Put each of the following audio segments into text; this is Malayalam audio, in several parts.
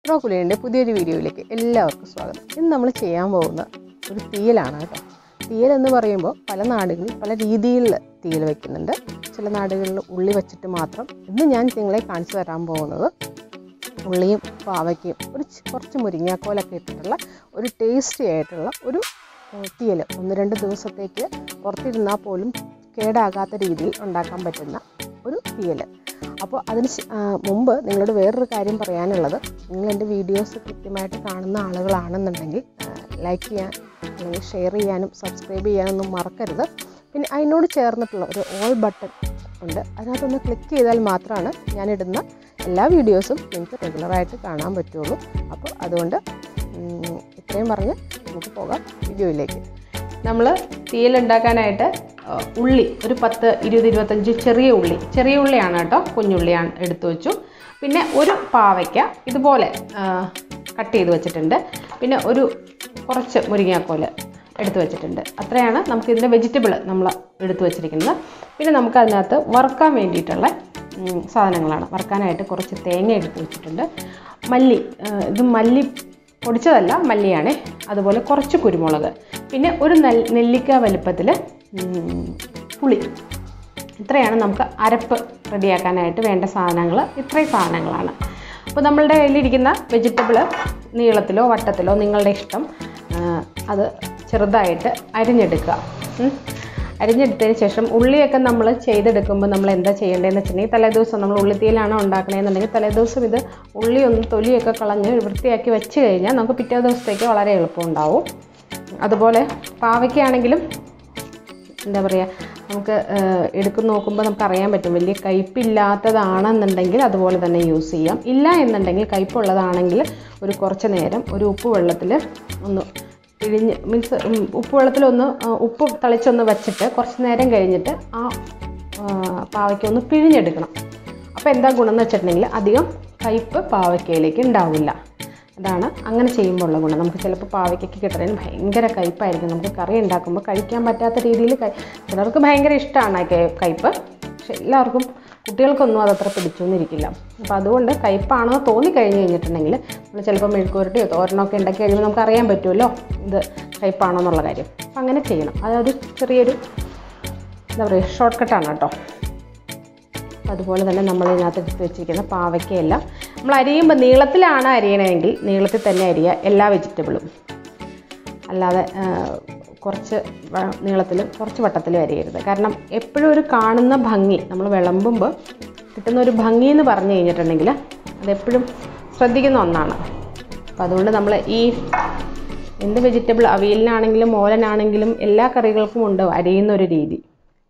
പ്രോ കുലിയുടെ പുതിയൊരു വീഡിയോയിലേക്ക് എല്ലാവർക്കും സ്വാഗതം ഇന്ന് നമ്മൾ ചെയ്യാൻ പോകുന്ന ഒരു തീയലാണ് കേട്ടോ തീയൽ എന്ന് പറയുമ്പോൾ പല നാടുകളിൽ പല രീതിയിൽ തീയൽ വയ്ക്കുന്നുണ്ട് ചില നാടുകളിൽ ഉള്ളി വെച്ചിട്ട് മാത്രം ഇന്ന് ഞാൻ നിങ്ങളെ കാണിച്ചു തരാൻ പോകുന്നത് ഉള്ളിയും പാവയ്ക്കയും ഒരു ചി- കുറച്ച് മുരിങ്ങാക്കോലൊക്കെ ഇട്ടിട്ടുള്ള ഒരു ടേസ്റ്റി ആയിട്ടുള്ള ഒരു ഏഹ്, തീയൽ ഒന്ന് രണ്ട് ദിവസത്തേക്ക് പുറത്തിരുന്നാൽ പോലും കേടാകാത്ത രീതിയിൽ ഉണ്ടാക്കാൻ പറ്റുന്ന ഒരു തീയൽ അപ്പോൾ അതിന് ശ- ആ, മുമ്പ് നിങ്ങളോട് വേറൊരു കാര്യം പറയാനുള്ളത് നിങ്ങൾ എൻ്റെ വീഡിയോസ് കൃത്യമായിട്ട് കാണുന്ന ആളുകളാണെന്നുണ്ടെങ്കിൽ ലൈക്ക് ചെയ്യാൻ അല്ലെങ്കിൽ ഷെയർ ചെയ്യാനും സബ്സ്ക്രൈബ് ചെയ്യാനൊന്നും മറക്കരുത് പിന്നെ അതിനോട് ചേർന്നിട്ടുള്ള ഒരു ഓൾ ബട്ടൺ ഉണ്ട് അതിനകത്തൊന്ന് ക്ലിക്ക് ചെയ്താൽ മാത്രമാണ് ഞാനിടുന്ന എല്ലാ വീഡിയോസും നിങ്ങൾക്ക് റെഗുലറായിട്ട് കാണാൻ പറ്റുള്ളൂ അപ്പോൾ അതുകൊണ്ട് ഉം, ഇത്രയും പറഞ്ഞ് നമുക്ക് പോകാം വീഡിയോയിലേക്ക് നമ്മൾ തീയലുണ്ടാക്കാനായിട്ട് ആ, ഉള്ളി ഒരു പത്ത് ഇരുപത് ഇരുപത്തഞ്ച് ചെറിയ ഉള്ളി ചെറിയ ഉള്ളിയാണ് കേട്ടോ കുഞ്ഞുള്ളിയാണ് എടുത്തു വെച്ചു പിന്നെ ഒരു പാവയ്ക്ക ഇതുപോലെ കട്ട് ചെയ്ത് വെച്ചിട്ടുണ്ട് പിന്നെ ഒരു കുറച്ച് മുരിങ്ങാക്കോല് എടുത്തു വെച്ചിട്ടുണ്ട് അത്രയാണ് നമുക്ക് ഇതിൻ്റെ വെജിറ്റബിൾ നമ്മൾ എടുത്തു വെച്ചിരിക്കുന്നത് പിന്നെ നമുക്ക് അതിനകത്ത് വറുക്കാൻ വേണ്ടിയിട്ടുള്ള ഉം, സാധനങ്ങളാണ് വറുക്കാനായിട്ട് കുറച്ച് തേങ്ങ എടുത്ത് വെച്ചിട്ടുണ്ട് മല്ലി ആ, ഇത് മല്ലി പൊടിച്ചതല്ല മല്ലിയാണ് അതുപോലെ കുറച്ച് കുരുമുളക് പിന്നെ ഒരു നെൽ നെല്ലിക്ക വലുപ്പത്തിൽ പുളി ഇത്രയാണ് നമുക്ക് അരപ്പ് റെഡിയാക്കാനായിട്ട് വേണ്ട സാധനങ്ങൾ ഇത്രയും സാധനങ്ങളാണ് അപ്പോൾ നമ്മളുടെ കയ്യിലിരിക്കുന്ന വെജിറ്റബിൾ നീളത്തിലോ വട്ടത്തിലോ നിങ്ങളുടെ ഇഷ്ടം ആ, അത് ചെറുതായിട്ട് അരിഞ്ഞെടുക്കുക ഉം. അരിഞ്ഞെടുത്തതിന് ശേഷം ഉള്ളിയൊക്കെ നമ്മൾ ചെയ്തെടുക്കുമ്പോൾ നമ്മൾ എന്താ ചെയ്യേണ്ടതെന്ന് വെച്ചിട്ടുണ്ടെങ്കിൽ തലേദിവസം നമ്മൾ ഉള്ളിത്തീയിലാണോ ഉണ്ടാക്കണതെന്നുണ്ടെങ്കിൽ തലേദിവസം ഇത് ഉള്ളി ഒന്ന് തൊലിയൊക്കെ കളഞ്ഞ് വൃത്തിയാക്കി വെച്ച് കഴിഞ്ഞാൽ നമുക്ക് പിറ്റേ ദിവസത്തേക്ക് വളരെ എളുപ്പമുണ്ടാവും അതുപോലെ പാവയ്ക്കാണെങ്കിലും എന്താ പറയുക നമുക്ക് എടുക്കുന്ന നോക്കുമ്പോൾ നമുക്ക് അറിയാൻ പറ്റും വലിയ കയ്പില്ലാത്തതാണെന്നുണ്ടെങ്കിൽ അതുപോലെ തന്നെ യൂസ് ചെയ്യാം ഇല്ല എന്നുണ്ടെങ്കിൽ കയ്പുള്ളതാണെങ്കിൽ ഒരു കുറച്ച് നേരം ഒരു ഉപ്പ് വെള്ളത്തിൽ ഒന്ന് പിഴിഞ്ഞ് മീൻസ് ഉപ്പ് വെള്ളത്തിലൊന്ന് ആ, ഉപ്പ് തളിച്ചൊന്ന് വെച്ചിട്ട് കുറച്ച് നേരം കഴിഞ്ഞിട്ട് ആ ആ, പാവയ്ക്ക ഒന്ന് പിഴിഞ്ഞെടുക്കണം അപ്പോൾ എന്താ ഗുണം എന്ന് വെച്ചിട്ടുണ്ടെങ്കിൽ അധികം കയ്പ്പ് പാവയ്ക്കയിലേക്ക് ഉണ്ടാവില്ല അതാണ് അങ്ങനെ ചെയ്യുമ്പോൾ ഉള്ള ഗുണം നമുക്ക് ചിലപ്പോൾ പാവയ്ക്കൊക്കെ കിട്ടുന്നതിന് ഭയങ്കര കയ്പ്പായിരിക്കും നമുക്ക് കറി ഉണ്ടാക്കുമ്പോൾ കഴിക്കാൻ പറ്റാത്ത രീതിയിൽ കൈ ചിലർക്ക് ഭയങ്കര ഇഷ്ടമാണ് കൈ- കയ്പ്പ് പക്ഷെ എല്ലാവർക്കും കുട്ടികൾക്കൊന്നും അതത്ര പിടിച്ചൊന്നിരിക്കില്ല അപ്പോൾ അതുകൊണ്ട് കയ്പ്പാണോ തോന്നി കഴിഞ്ഞ് കഴിഞ്ഞിട്ടുണ്ടെങ്കിൽ നമ്മൾ ചിലപ്പോൾ മെഴുക്കുവരട്ടിയോ തോരനൊക്കെ ഉണ്ടാക്കി കഴിയുമ്പോൾ നമുക്ക് അറിയാൻ പറ്റുമല്ലോ ഇത് കയ്പ്പാണോ എന്നുള്ള കാര്യം അപ്പോൾ അങ്ങനെ ചെയ്യണം അതൊരു ചെറിയൊരു എന്താ പറയുക ഷോർട്ട് കട്ടാണ് കേട്ടോ അതുപോലെ തന്നെ നമ്മൾ ഇതിനകത്ത് എടുത്ത് വെച്ചിരിക്കുന്ന പാവയ്ക്കയെല്ലാം നമ്മൾ അരിയുമ്പോൾ നീളത്തിലാണ് അരിയണമെങ്കിൽ നീളത്തിൽ തന്നെ അരിയുക എല്ലാ വെജിറ്റബിളും അല്ലാതെ ആ, കുറച്ച് വ- നീളത്തിലും കുറച്ച് വട്ടത്തിലും അരിയരുത് കാരണം എപ്പോഴും ഒരു കാണുന്ന ഭംഗി നമ്മൾ വിളമ്പുമ്പോൾ കിട്ടുന്ന ഒരു ഭംഗി എന്ന് പറഞ്ഞു കഴിഞ്ഞിട്ടുണ്ടെങ്കിൽ അതെപ്പോഴും ശ്രദ്ധിക്കുന്ന ഒന്നാണ് അപ്പോൾ അതുകൊണ്ട് നമ്മൾ ഈ എന്ത് വെജിറ്റബിൾ അവിയലിനാണെങ്കിലും മോലനാണെങ്കിലും എല്ലാ കറികൾക്കും ഉണ്ട് അരിയുന്ന ഒരു രീതി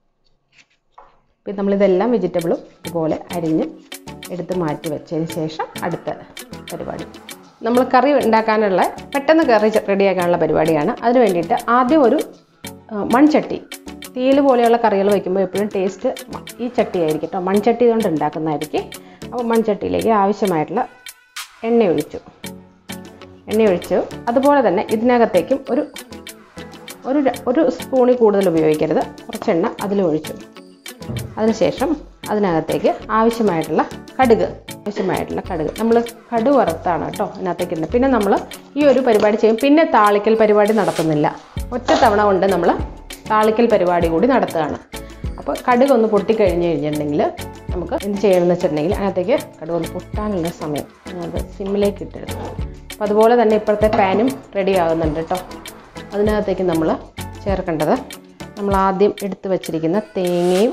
ഇപ്പം നമ്മളിതെല്ലാം വെജിറ്റബിളും ഇതുപോലെ അരിഞ്ഞ് എടുത്ത് മാറ്റി വെച്ചതിന് ശേഷം അടുത്ത പരിപാടി നമ്മൾ കറി ഉണ്ടാക്കാനുള്ള പെട്ടെന്ന് കറി റെഡിയാക്കാനുള്ള പരിപാടിയാണ് അതിന് വേണ്ടിയിട്ട് ആദ്യം ഒരു ആ, മൺചട്ടി തീയൽ പോലെയുള്ള കറികൾ വയ്ക്കുമ്പോൾ എപ്പോഴും ടേസ്റ്റ് ഈ ചട്ടി ആയിരിക്കും കേട്ടോ മൺചട്ടി കൊണ്ട് ഉണ്ടാക്കുന്നതായിരിക്കും അപ്പോൾ മൺചട്ടിയിലേക്ക് ആവശ്യമായിട്ടുള്ള എണ്ണ ഒഴിച്ചു എണ്ണ ഒഴിച്ചു അതുപോലെ തന്നെ ഇതിനകത്തേക്കും ഒരു ഒരു ര- ഒരു സ്പൂണിൽ കൂടുതൽ ഉപയോഗിക്കരുത് കുറച്ച് എണ്ണ അതിൽ ഒഴിച്ചു അതിനുശേഷം അതിനകത്തേക്ക് ആവശ്യമായിട്ടുള്ള കടുക് ആവശ്യമായിട്ടുള്ള കടുക് നമ്മൾ കടുക് വറുത്താണ് കേട്ടോ അതിനകത്തേക്ക് ഇടുന്നത് പിന്നെ നമ്മൾ ഈ ഒരു പരിപാടി ചെയ്യും പിന്നെ താളിക്കൽ പരിപാടി നടത്തുന്നില്ല ഒറ്റ തവണ കൊണ്ട് നമ്മൾ താളിക്കൽ പരിപാടി കൂടി നടത്തുകയാണ് അപ്പോൾ കടുക് ഒന്ന് പൊട്ടിക്കഴിഞ്ഞ് കഴിഞ്ഞിട്ടുണ്ടെങ്കിൽ നമുക്ക് എന്ത് ചെയ്യണമെന്ന് വെച്ചിട്ടുണ്ടെങ്കിൽ അതിനകത്തേക്ക് കടുക് ഒന്ന് പൊട്ടാനുള്ള സമയം അത് സിമ്മിലേക്ക് ഇട്ടിരുന്നു അപ്പോൾ അതുപോലെ തന്നെ ഇപ്പോഴത്തെ പാനും റെഡി ആകുന്നുണ്ട് കേട്ടോ അതിനകത്തേക്ക് നമ്മൾ ചേർക്കേണ്ടത് നമ്മൾ ആദ്യം എടുത്തു വച്ചിരിക്കുന്ന തേങ്ങയും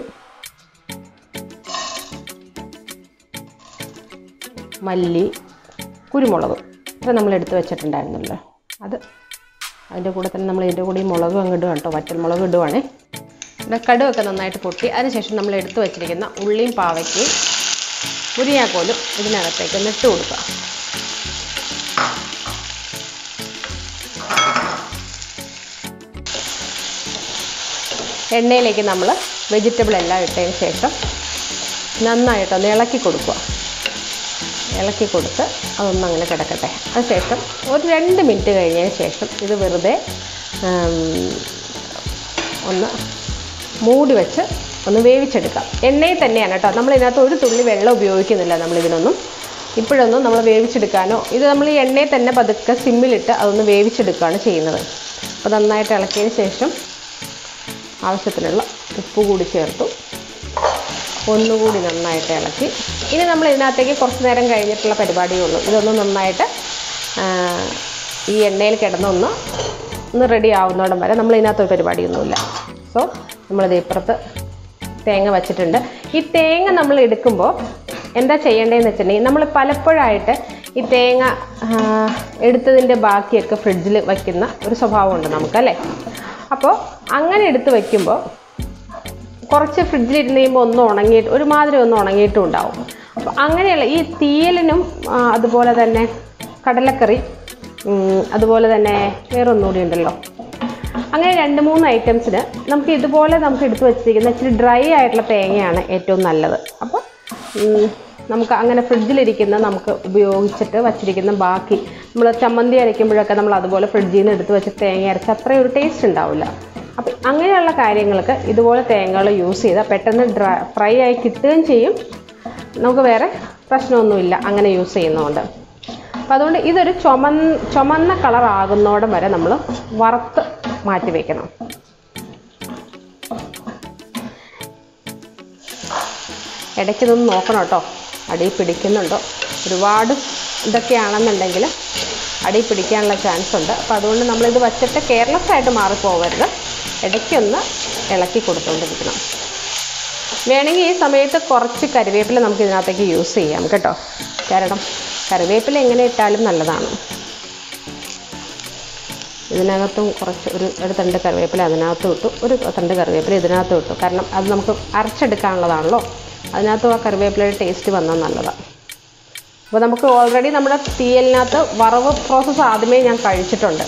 മല്ലി കുരുമുളകും ഇത്ര നമ്മൾ എടുത്ത് വെച്ചിട്ടുണ്ടായിരുന്നല്ലോ അത് അതിൻ്റെ കൂടെ തന്നെ നമ്മൾ ഇതിൻ്റെ കൂടെ ഈ മുളകും അങ്ങ് ഇടുക കേട്ടോ വറ്റൽ മുളക് ഇടുവാണേ ഇവിടെ കടുവൊക്കെ നന്നായിട്ട് പൊട്ടി അതിനുശേഷം നമ്മൾ എടുത്തു വെച്ചിരിക്കുന്ന ഉള്ളിയും പാവയ്ക്കയും മുരിങ്ങാക്കോലും ഇതിനകത്തേക്ക് ഒന്ന് ഇട്ട് കൊടുക്കുക എണ്ണയിലേക്ക് നമ്മൾ വെജിറ്റബിൾ എല്ലാം ഇട്ടതിന് ശേഷം നന്നായിട്ടൊന്ന് ഇളക്കി കൊടുക്കുക ഇളക്കി കൊടുത്ത് അതൊന്നും അങ്ങനെ കിടക്കട്ടെ അതിനുശേഷം ഒരു രണ്ട് മിനിറ്റ് കഴിഞ്ഞതിന് ശേഷം ഇത് വെറുതെ ഉം, ഒന്ന് മൂടി വെച്ച് ഒന്ന് വേവിച്ചെടുക്കാം എണ്ണയിൽ തന്നെയാണ് കേട്ടോ നമ്മൾ ഇതിനകത്ത് ഒരു തുള്ളി വെള്ളം ഉപയോഗിക്കുന്നില്ല നമ്മളിതിനൊന്നും ഇപ്പോഴൊന്നും നമ്മൾ വേവിച്ചെടുക്കാനോ ഇത് നമ്മൾ ഈ എണ്ണയിൽ തന്നെ പതുക്കെ സിമ്മിലിട്ട് അതൊന്ന് വേവിച്ചെടുക്കുകയാണ് ചെയ്യുന്നത് അപ്പോൾ നന്നായിട്ട് ഇളക്കിയതിന് ശേഷം ആവശ്യത്തിനുള്ള ഉപ്പ് കൂടി ചേർത്തു ഒന്നുകൂടി നന്നായിട്ട് ഇളക്കി ഇനി നമ്മൾ ഇതിനകത്തേക്ക് കുറച്ച് നേരം കഴിഞ്ഞിട്ടുള്ള പരിപാടിയേ ഉള്ളൂ ഇതൊന്ന് നന്നായിട്ട് ആ, ഈ എണ്ണയിൽ കിടന്നൊന്ന് ഒന്ന് റെഡി ആവുന്നോടം വരെ നമ്മൾ ഇതിനകത്ത് ഒരു പരിപാടിയൊന്നുമില്ല സോ നമ്മളിത് ഇപ്പുറത്ത് തേങ്ങ വച്ചിട്ടുണ്ട് ഈ തേങ്ങ നമ്മൾ എടുക്കുമ്പോൾ എന്താ ചെയ്യേണ്ടതെന്ന് വെച്ചിട്ടുണ്ടെങ്കിൽ നമ്മൾ പലപ്പോഴായിട്ട് ഈ തേങ്ങ ആ, എടുത്തതിൻ്റെ ബാക്കിയൊക്കെ ഫ്രിഡ്ജിൽ വയ്ക്കുന്ന ഒരു സ്വഭാവമുണ്ട് നമുക്കല്ലേ അപ്പോൾ അങ്ങനെ എടുത്ത് വയ്ക്കുമ്പോൾ കുറച്ച് ഫ്രിഡ്ജിലിരുന്ന് കഴിയുമ്പോൾ ഒന്ന് ഉണങ്ങിയിട്ട് ഒരുമാതിരി ഒന്ന് ഉണങ്ങിയിട്ടും ഉണ്ടാവും അപ്പോൾ അങ്ങനെയുള്ള ഈ തീയലിനും ആ, അതുപോലെ തന്നെ കടലക്കറി ഉം, അതുപോലെ തന്നെ വേറൊന്നുകൂടി ഉണ്ടല്ലോ അങ്ങനെ രണ്ട് മൂന്ന് ഐറ്റംസിന് നമുക്ക് ഇതുപോലെ നമുക്ക് എടുത്തു വെച്ചിരിക്കുന്ന ഇച്ചിരി ഡ്രൈ ആയിട്ടുള്ള തേങ്ങയാണ് ഏറ്റവും നല്ലത് അപ്പോൾ ഉം, നമുക്ക് അങ്ങനെ ഫ്രിഡ്ജിലിരിക്കുന്ന നമുക്ക് ഉപയോഗിച്ചിട്ട് വച്ചിരിക്കുന്ന ബാക്കി നമ്മൾ ചമ്മന്തി അരയ്ക്കുമ്പോഴൊക്കെ നമ്മൾ അതുപോലെ ഫ്രിഡ്ജിൽ നിന്ന് എടുത്ത് വെച്ച് തേങ്ങ അരച്ച് അത്രയും ഒരു ടേസ്റ്റ് ഉണ്ടാവില്ല അപ്പം അങ്ങനെയുള്ള കാര്യങ്ങൾക്ക് ഇതുപോലെ തേങ്ങകൾ യൂസ് ചെയ്താൽ പെട്ടെന്ന് ഡ്രൈ ഫ്രൈ ആയി കിട്ടുകയും ചെയ്യും നമുക്ക് വേറെ പ്രശ്നമൊന്നുമില്ല അങ്ങനെ യൂസ് ചെയ്യുന്നതുകൊണ്ട് അപ്പം അതുകൊണ്ട് ഇതൊരു ചുമന്ന ചുമന്ന കളർ ആകുന്നോടം വരെ നമ്മൾ വറുത്ത് മാറ്റി വയ്ക്കണം ഇടയ്ക്ക് ഇതൊന്ന് നോക്കണം കേട്ടോ അടി പിടിക്കുന്നുണ്ടോ ഒരുപാട് ഇതൊക്കെയാണെന്നുണ്ടെങ്കിൽ അടി പിടിക്കാനുള്ള ചാൻസ് ഉണ്ട് അപ്പോൾ അതുകൊണ്ട് നമ്മളിത് വച്ചിട്ട് കെയർലെസ് ആയിട്ട് മാറിപ്പോകരുത് ഇടയ്ക്കൊന്ന് ഇളക്കി കൊടുത്തുകൊണ്ടിരിക്കണം വേണമെങ്കിൽ ഈ സമയത്ത് കുറച്ച് കരിവേപ്പില നമുക്ക് ഇതിനകത്തേക്ക് യൂസ് ചെയ്യാം കേട്ടോ കാരണം കറിവേപ്പില എങ്ങനെ ഇട്ടാലും നല്ലതാണ് ഇതിനകത്തും കുറച്ച് ഒരു ഒരു തണ്ട് കറിവേപ്പില അതിനകത്ത് ഇട്ടു ഒരു തണ്ട് കറിവേപ്പില ഇതിനകത്ത് ഇട്ടു കാരണം അത് നമുക്ക് അരച്ചെടുക്കാനുള്ളതാണല്ലോ അതിനകത്തും ആ കറിവേപ്പിലയുടെ ടേസ്റ്റ് വന്നാൽ നല്ലതാണ് അപ്പോൾ നമുക്ക് ഓൾറെഡി നമ്മുടെ തീയലിനകത്ത് വറവ് പ്രോസസ്സ് ആദ്യമേ ഞാൻ കഴിച്ചിട്ടുണ്ട്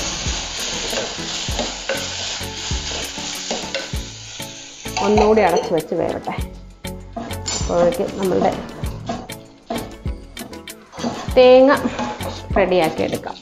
ഒന്നുകൂടി അടച്ച് വെച്ച് വേവട്ടെ അപ്പോഴേക്ക് നമ്മളുടെ തേങ്ങ റെഡിയാക്കി എടുക്കാം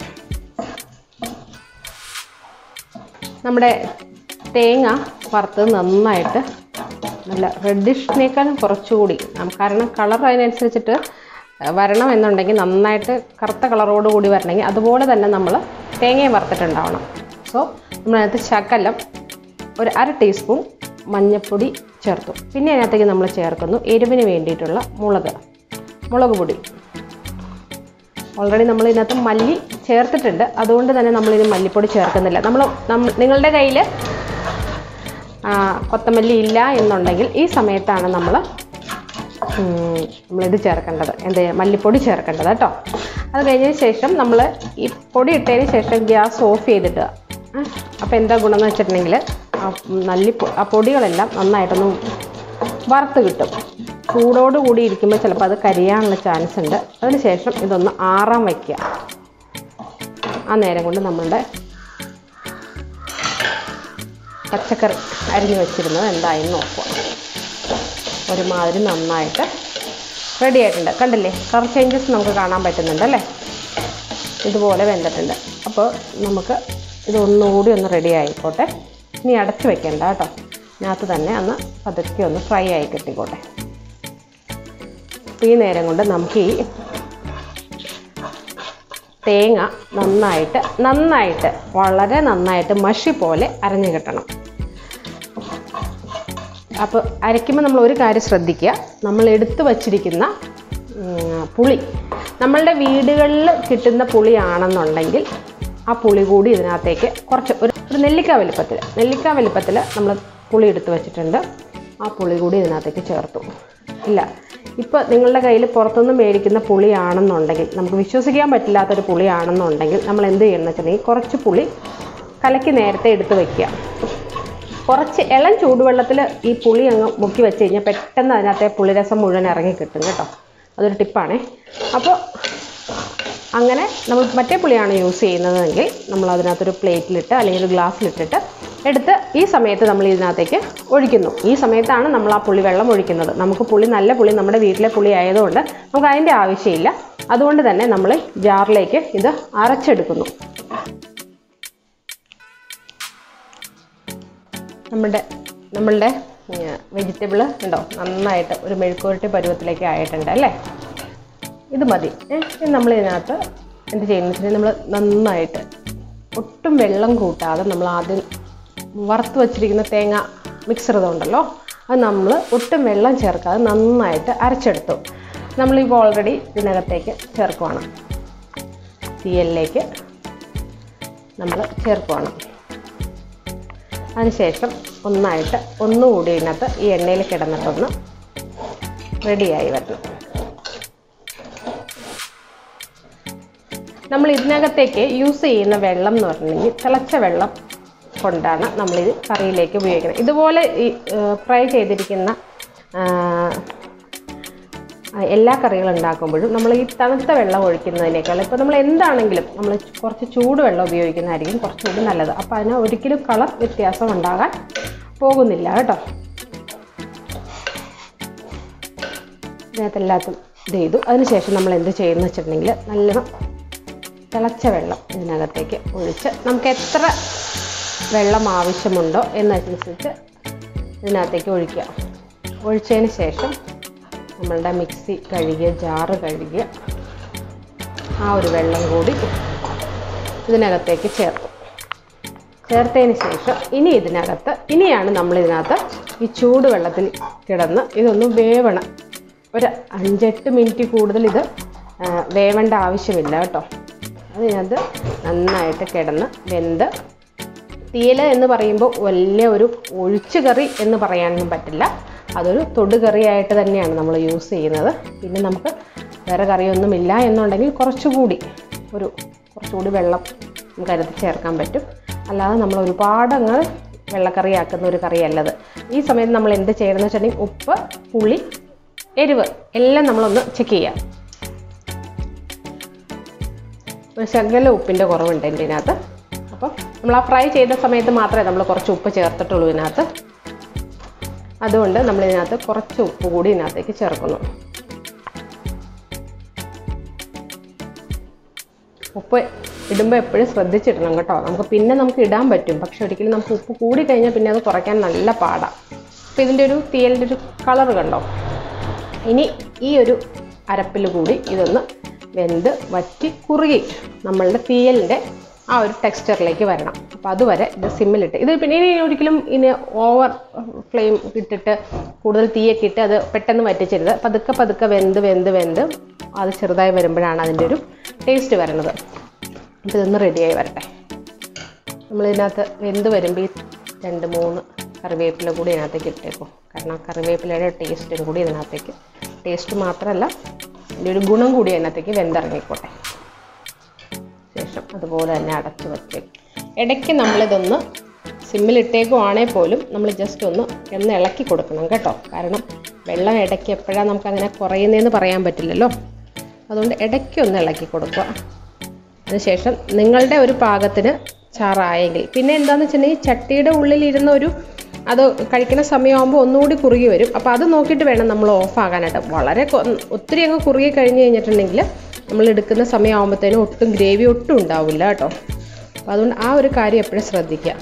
നമ്മുടെ തേങ്ങ വറുത്തത് നന്നായിട്ട് നല്ല റെഡിഷിനേക്കാളും കുറച്ചുകൂടി നം- കാരണം കളർ അതിനനുസരിച്ചിട്ട് വരണം എന്നുണ്ടെങ്കിൽ നന്നായിട്ട് കറുത്ത കളറോട് കൂടി വരണമെങ്കിൽ അതുപോലെ തന്നെ നമ്മൾ തേങ്ങയും വറുത്തിട്ടുണ്ടാവണം സോ നമ്മളതിനകത്ത് ശകലം ഒരു അര ടീസ്പൂൺ മഞ്ഞൾപ്പൊടി ചേർത്തു പിന്നെ അതിനകത്തേക്ക് നമ്മൾ ചേർക്കുന്നു എരിവിന് വേണ്ടിയിട്ടുള്ള മുളക് മുളക് പൊടി ഓൾറെഡി നമ്മൾ ഇതിനകത്ത് മല്ലി ചേർത്തിട്ടുണ്ട് അതുകൊണ്ട് തന്നെ നമ്മളിത് മല്ലിപ്പൊടി ചേർക്കുന്നില്ല നമ്മൾ നിങ്ങളുടെ കയ്യിൽ കൊത്തമല്ലി ഇല്ല എന്നുണ്ടെങ്കിൽ ഈ സമയത്താണ് നമ്മൾ നമ്മളിത് ചേർക്കേണ്ടത് എന്ത് മല്ലിപ്പൊടി ചേർക്കേണ്ടത് കേട്ടോ അത് കഴിഞ്ഞതിന് ശേഷം നമ്മൾ ഈ പൊടി ഇട്ടതിന് ശേഷം ഗ്യാസ് ഓഫ് ചെയ്തിടുക അപ്പോൾ എന്താ ഗുണം എന്ന് വെച്ചിട്ടുണ്ടെങ്കിൽ ആ നല്ലി ആ പൊടികളെല്ലാം നന്നായിട്ടൊന്ന് വറുത്ത് കിട്ടും ചൂടോട് കൂടി ഇരിക്കുമ്പോൾ ചിലപ്പോൾ അത് കരിയാനുള്ള ചാൻസ് ഉണ്ട് അതിനുശേഷം ഇതൊന്ന് ആറാൻ വയ്ക്കുക ആ നേരം കൊണ്ട് നമ്മളുടെ പച്ചക്കറി അരിഞ്ഞു വെച്ചിരുന്നത് എന്തായെന്ന് നോക്കുക ഒരുമാതിരി നന്നായിട്ട് റെഡി ആയിട്ടുണ്ട് കണ്ടില്ലേ കളർ ചേഞ്ചസ് നമുക്ക് കാണാൻ പറ്റുന്നുണ്ട് അല്ലേ ഇതുപോലെ വെന്തിട്ടുണ്ട് അപ്പോൾ നമുക്ക് ഇതൊന്നുകൂടി ഒന്ന് റെഡി ആയിക്കോട്ടെ ഇനി അടച്ച് വെക്കേണ്ട കേട്ടോ ഇതിനകത്ത് തന്നെ ഒന്ന് പതുക്കെ ഒന്ന് ഫ്രൈ ആയി കിട്ടിക്കോട്ടെ അപ്പോൾ ഈ നേരം കൊണ്ട് നമുക്ക് ഈ തേങ്ങ നന്നായിട്ട് നന്നായിട്ട് വളരെ നന്നായിട്ട് മഷി പോലെ അരഞ്ഞു കിട്ടണം അപ്പോൾ അരയ്ക്കുമ്പോൾ നമ്മൾ ഒരു കാര്യം ശ്രദ്ധിക്കുക നമ്മൾ എടുത്തു വച്ചിരിക്കുന്ന ഉം, പുളി നമ്മളുടെ വീടുകളിൽ കിട്ടുന്ന പുളിയാണെന്നുണ്ടെങ്കിൽ ആ പുളി കൂടി ഇതിനകത്തേക്ക് കുറച്ച് ഒരു ഒരു നെല്ലിക്ക വലിപ്പത്തിൽ നെല്ലിക്ക വലിപ്പത്തിൽ നമ്മൾ പുളി എടുത്ത് വെച്ചിട്ടുണ്ട് ആ പുളി കൂടി ഇതിനകത്തേക്ക് ചേർത്തു ഇല്ല ഇപ്പോൾ നിങ്ങളുടെ കയ്യിൽ പുറത്തുനിന്ന് മേടിക്കുന്ന പുളിയാണെന്നുണ്ടെങ്കിൽ നമുക്ക് വിശ്വസിക്കാൻ പറ്റില്ലാത്തൊരു പുളിയാണെന്നുണ്ടെങ്കിൽ നമ്മൾ എന്ത് ചെയ്യണമെന്ന് വെച്ചിട്ടുണ്ടെങ്കിൽ കുറച്ച് പുളി കലക്കി നേരത്തെ എടുത്ത് വയ്ക്കുക കുറച്ച് ഇളം ചൂടുവെള്ളത്തിൽ ഈ പുളി അങ്ങ് മുക്കി വെച്ച് കഴിഞ്ഞാൽ പെട്ടെന്ന് അതിനകത്തെ പുളിരസം മുഴുവൻ ഇറങ്ങി കിട്ടും കേട്ടോ അതൊരു ടിപ്പാണേ അപ്പോൾ അങ്ങനെ നമ്മൾ മറ്റേ പുളിയാണ് യൂസ് ചെയ്യുന്നതെങ്കിൽ നമ്മൾ അതിനകത്തൊരു പ്ലേറ്റിലിട്ട് അല്ലെങ്കിൽ ഒരു ഗ്ലാസ്സിലിട്ടിട്ട് എടുത്ത് ഈ സമയത്ത് നമ്മൾ ഇതിനകത്തേക്ക് ഒഴിക്കുന്നു ഈ സമയത്താണ് നമ്മൾ ആ പുളി വെള്ളം ഒഴിക്കുന്നത് നമുക്ക് പുളി നല്ല പുളി നമ്മുടെ വീട്ടിലെ പുളി ആയതുകൊണ്ട് നമുക്ക് അതിൻ്റെ ആവശ്യമില്ല അതുകൊണ്ട് തന്നെ നമ്മൾ ജാറിലേക്ക് ഇത് അരച്ചെടുക്കുന്നു നമ്മളുടെ നമ്മളുടെ വെജിറ്റബിൾ ഉണ്ടോ നന്നായിട്ട് ഒരു മെഴുക്കുവരട്ടി പരുവത്തിലേക്ക് ആയിട്ടുണ്ട് അല്ലേ ഇത് മതി ഏ, ഇനി നമ്മൾ ഇതിനകത്ത് എന്ത് ചെയ്യുന്നത് വെച്ചിട്ടുണ്ടെങ്കിൽ നമ്മൾ നന്നായിട്ട് ഒട്ടും വെള്ളം കൂട്ടാതെ നമ്മൾ ആദ്യം വറുത്ത് വച്ചിരിക്കുന്ന തേങ്ങ മിക്സർ ഇതുണ്ടല്ലോ അത് നമ്മൾ ഒട്ടും വെള്ളം ചേർക്കാതെ നന്നായിട്ട് അരച്ചെടുത്തു നമ്മളിപ്പോൾ ഓൾറെഡി ഇതിനകത്തേക്ക് ചേർക്കുവാണ് തീയലിലേക്ക് നമ്മൾ ചേർക്കുവാണ് അതിനുശേഷം ഒന്നായിട്ട് ഒന്നുകൂടി ഇതിനകത്ത് ഈ എണ്ണയിൽ കിടന്നിട്ടൊന്ന് റെഡിയായി വരണം നമ്മൾ ഇതിനകത്തേക്ക് യൂസ് ചെയ്യുന്ന വെള്ളം എന്ന് പറഞ്ഞിട്ടുണ്ടെങ്കിൽ തിളച്ച വെള്ളം കൊണ്ടാണ് നമ്മളിത് കറിയിലേക്ക് ഉപയോഗിക്കുന്നത് ഇതുപോലെ ഈ ഫ്രൈ ചെയ്തിരിക്കുന്ന ആ, ആ, എല്ലാ കറികളും ഉണ്ടാക്കുമ്പോഴും നമ്മൾ ഈ തണുത്ത വെള്ളം ഒഴിക്കുന്നതിനേക്കാൾ ഇപ്പോൾ നമ്മൾ എന്താണെങ്കിലും നമ്മൾ കുറച്ച് ചൂടുവെള്ളം ഉപയോഗിക്കുന്നതായിരിക്കും കുറച്ചുകൂടി നല്ലത് അപ്പോൾ അതിന് ഒരിക്കലും കളർ വ്യത്യാസം ഉണ്ടാകാൻ പോകുന്നില്ല കേട്ടോ ഇതിനകത്ത് എല്ലാത്തും ഇത് ചെയ്തു അതിനുശേഷം നമ്മൾ എന്ത് ചെയ്യുന്നു വെച്ചിട്ടുണ്ടെങ്കിൽ നല്ലോണം തിളച്ച വെള്ളം ഇതിനകത്തേക്ക് ഒഴിച്ച് നമുക്ക് എത്ര വെള്ളം ആവശ്യമുണ്ടോ എന്നനുസരിച്ച് ഇതിനകത്തേക്ക് ഒഴിക്കുക ഒഴിച്ചതിന് ശേഷം നമ്മളുടെ മിക്സി കഴുകിയ ജാറ് കഴുകിയ ആ ഒരു വെള്ളം കൂടി ഇതിനകത്തേക്ക് ചേർക്കും ചേർത്തതിന് ശേഷം ഇനി ഇതിനകത്ത് ഇനിയാണ് നമ്മൾ ഇതിനകത്ത് ഈ ചൂടുവെള്ളത്തിൽ കിടന്ന് ഇതൊന്ന് വേവണം ഒരു അഞ്ചെട്ട് മിനിറ്റ് കൂടുതൽ ഇത് ആ, വേവേണ്ട ആവശ്യമില്ല കേട്ടോ അതിനകത്ത് നന്നായിട്ട് കിടന്ന് വെന്ത് തീയൽ എന്ന് പറയുമ്പോൾ വലിയ ഒരു ഒഴിച്ചു കറി എന്ന് പറയാനൊന്നും പറ്റില്ല അതൊരു തൊടുകറിയായിട്ട് തന്നെയാണ് നമ്മൾ യൂസ് ചെയ്യുന്നത് പിന്നെ നമുക്ക് വേറെ കറിയൊന്നുമില്ല എന്നുണ്ടെങ്കിൽ കുറച്ചുകൂടി ഒരു കുറച്ചുകൂടി വെള്ളം നമുക്ക് അതിനകത്ത് ചേർക്കാൻ പറ്റും അല്ലാതെ നമ്മൾ ഒരുപാട് അങ്ങ് വെള്ളക്കറിയാക്കുന്ന ഒരു കറിയല്ലത് ഈ സമയത്ത് നമ്മൾ എന്ത് ചെയ്യണമെന്ന് വെച്ചിട്ടുണ്ടെങ്കിൽ ഉപ്പ് പുളി എരിവ് എല്ലാം നമ്മളൊന്ന് ചെക്ക് ചെയ്യാം ഒരു ശകല ഉപ്പിൻ്റെ കുറവുണ്ട് എൻ്റെ ഇതിനകത്ത് അപ്പം നമ്മൾ ആ ഫ്രൈ ചെയ്ത സമയത്ത് മാത്രമേ നമ്മൾ കുറച്ച് ഉപ്പ് ചേർത്തിട്ടുള്ളൂ ഇതിനകത്ത് അതുകൊണ്ട് നമ്മൾ ഇതിനകത്ത് കുറച്ച് ഉപ്പ് കൂടി ഇതിനകത്തേക്ക് ചേർക്കുന്നു ഉപ്പ് ഇടുമ്പോൾ എപ്പോഴും ശ്രദ്ധിച്ചിടണം കേട്ടോ നമുക്ക് പിന്നെ നമുക്ക് ഇടാൻ പറ്റും പക്ഷെ ഒരിക്കലും നമുക്ക് ഉപ്പ് കൂടി കഴിഞ്ഞാൽ പിന്നെ അത് കുറയ്ക്കാൻ നല്ല പാടാണ് അപ്പോൾ ഇതിൻ്റെ ഒരു തീയലിൻ്റെ ഒരു കളർ കണ്ടോ ഇനി ഈ ഒരു അരപ്പിൽ കൂടി ഇതൊന്ന് വെന്ത് വറ്റി കുറുകി നമ്മളുടെ തീയലിൻ്റെ ആ ഒരു ടെക്സ്ചറിലേക്ക് വരണം അപ്പോൾ അതുവരെ ഇത് സിമ്മിലിട്ട് ഇത് പിന്നെ ഇനി ഒരിക്കലും ഇനി ഓവർ ഫ്ലെയിം ഇട്ടിട്ട് കൂടുതൽ തീയൊക്കെ ഇട്ട് അത് പെട്ടെന്ന് വറ്റിച്ചരുത് പതുക്കെ പതുക്കെ വെന്ത് വെന്ത് വെന്ത് അത് ചെറുതായി വരുമ്പോഴാണ് അതിൻ്റെ ഒരു ടേസ്റ്റ് വരണത് അപ്പോൾ ഇതൊന്ന് റെഡിയായി വരട്ടെ നമ്മളിതിനകത്ത് വെന്ത് വരുമ്പോൾ ഈ രണ്ട് മൂന്ന് കറിവേപ്പില കൂടി ഇതിനകത്തേക്ക് ഇട്ടേക്കും കാരണം കറിവേപ്പിലയുടെ ടേസ്റ്റും കൂടി ഇതിനകത്തേക്ക് ടേസ്റ്റ് മാത്രമല്ല ഇതിൻ്റെ ഒരു ഗുണം കൂടി അതിനകത്തേക്ക് വെന്തിറങ്ങിക്കോട്ടെ ശേഷം അതുപോലെ തന്നെ അടച്ച് വച്ചേക്കും ഇടയ്ക്ക് നമ്മളിതൊന്ന് സിമ്മിലിട്ടേക്കുവാണെങ്കിൽ പോലും നമ്മൾ ജസ്റ്റ് ഒന്ന് ഒന്ന് ഇളക്കി കൊടുക്കണം കേട്ടോ കാരണം വെള്ളം ഇടയ്ക്ക് എപ്പോഴാണ് നമുക്കങ്ങനെ കുറയുന്നതെന്ന് പറയാൻ പറ്റില്ലല്ലോ അതുകൊണ്ട് ഇടയ്ക്ക് ഒന്ന് ഇളക്കി കൊടുക്കുക അതിനുശേഷം നിങ്ങളുടെ ഒരു പാകത്തിന് ചാറായെങ്കിൽ പിന്നെ എന്താണെന്ന് വെച്ചിട്ടുണ്ടെങ്കിൽ ചട്ടിയുടെ ഉള്ളിലിരുന്ന ഒരു അത് കഴിക്കുന്ന സമയമാകുമ്പോൾ ഒന്നുകൂടി കുറുകി വരും അപ്പോൾ അത് നോക്കിയിട്ട് വേണം നമ്മൾ ഓഫ് ആകാനായിട്ട് വളരെ കൊ- ഒത്തിരി അങ്ങ് കുറുകി കഴിഞ്ഞ് കഴിഞ്ഞിട്ടുണ്ടെങ്കിൽ നമ്മൾ എടുക്കുന്ന സമയമാകുമ്പോഴത്തേനും ഒട്ടും ഗ്രേവി ഒട്ടും ഉണ്ടാവില്ല കേട്ടോ അപ്പോൾ അതുകൊണ്ട് ആ ഒരു കാര്യം എപ്പോഴും ശ്രദ്ധിക്കുക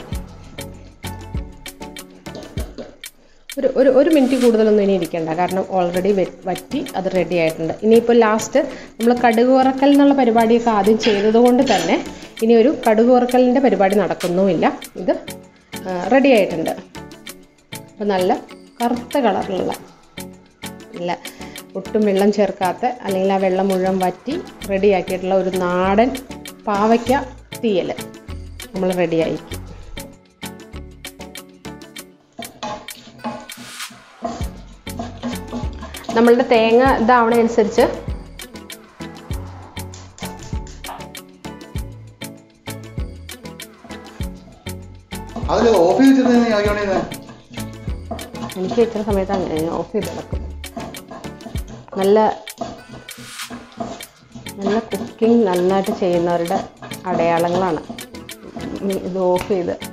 ഒരു ഒരു ഒരു മിനിറ്റ് കൂടുതലൊന്നും ഇനി ഇരിക്കണ്ട കാരണം ഓൾറെഡി വറ്റി അത് റെഡി ആയിട്ടുണ്ട് ഇനിയിപ്പോൾ ലാസ്റ്റ് നമ്മൾ കടുക് വറക്കൽ എന്നുള്ള പരിപാടിയൊക്കെ ആദ്യം ചെയ്തതുകൊണ്ട് തന്നെ ഇനി ഒരു കടുക് വറക്കലിൻ്റെ പരിപാടി നടക്കുന്നുമില്ല ഇത് റെഡി ആയിട്ടുണ്ട് അപ്പോൾ നല്ല കറുത്ത കളറിലുള്ള നല്ല ഒട്ടും വെള്ളം ചേർക്കാത്ത അല്ലെങ്കിൽ ആ വെള്ളം മുഴുവൻ വറ്റി റെഡിയാക്കിയിട്ടുള്ള ഒരു നാടൻ പാവയ്ക്ക തീയൽ നമ്മൾ റെഡിയായിരിക്കും നമ്മളുടെ തേങ്ങ ഇതാവണതനുസരിച്ച് അതിൽ ഓഫ് ചെയ്തിട്ട് ആക്കിയോണ്ടേ എനിക്ക് ഇത്ര സമയത്ത് അങ്ങനെ ഓഫ് ചെയ്ത് കിടക്കും നല്ല നല്ല കുക്കിംഗ് നന്നായിട്ട് ചെയ്യുന്നവരുടെ അടയാളങ്ങളാണ് ഉം ഇത് ഓഫ് ചെയ്ത്